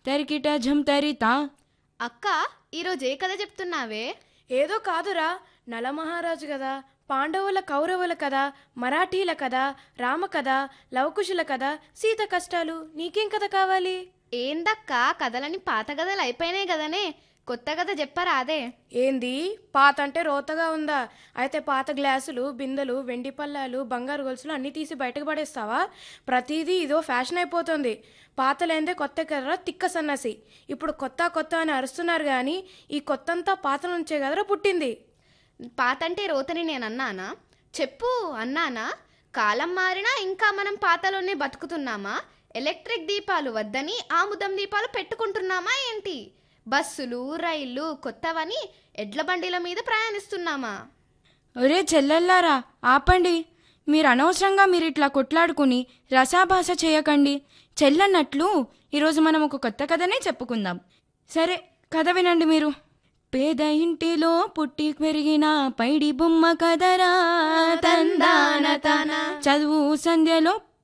తరికిట ఝం తరితా అక్క ఈరోజు ఏ కథ చెప్తున్నావే ఏదో కాదురా నలమహారాజు కదా పాండవుల కౌరవుల కథ మరాఠీల కథ రామ కథ లవకుశుల కథ సీత కష్టాలు నీకేం కథ కావాలి ఏందక్క కథలని పాత కథలు అయిపోయినాయి కదనే కొత్త కథ చెప్పరాదే ఏంది పాత అంటే రోతగా ఉందా అయితే పాత గ్లాసులు బిందెలు వెండి పళ్ళాలు బంగారు గొలుసులు అన్నీ తీసి బయటకు పడేస్తావా ప్రతిదీ ఇదో ఫ్యాషన్ అయిపోతుంది పాతలేందే కొత్త కదరా తిక్క సన్నసి ఇప్పుడు కొత్త కొత్త అని అరుస్తున్నారు కానీ ఈ కొత్తంతా పాత నుంచే కదరా పుట్టింది పాత అంటే రోతని నేను అన్నానా చెప్పు అన్నానా కాలం మారినా ఇంకా మనం పాతలోనే బతుకుతున్నామా ఎలక్ట్రిక్ దీపాలు వద్దని ఆముదం దీపాలు పెట్టుకుంటున్నామా ఏంటి బస్సులు రైళ్ళు కొత్తవని ఎడ్ల బండిల మీద ప్రయాణిస్తున్నామా ఒరే చెల్లెల్లారా ఆపండి మీరు అనవసరంగా మీరు ఇట్లా కొట్లాడుకుని రసాభాస చేయకండి చెల్లన్నట్లు ఈరోజు మనం ఒక కొత్త కథనే చెప్పుకుందాం సరే కథ వినండి మీరు పేద ఇంటిలో పుట్టి పెరిగిన పైడి బొమ్మ కదరా తందాన తాన చదువు సంధ్యలో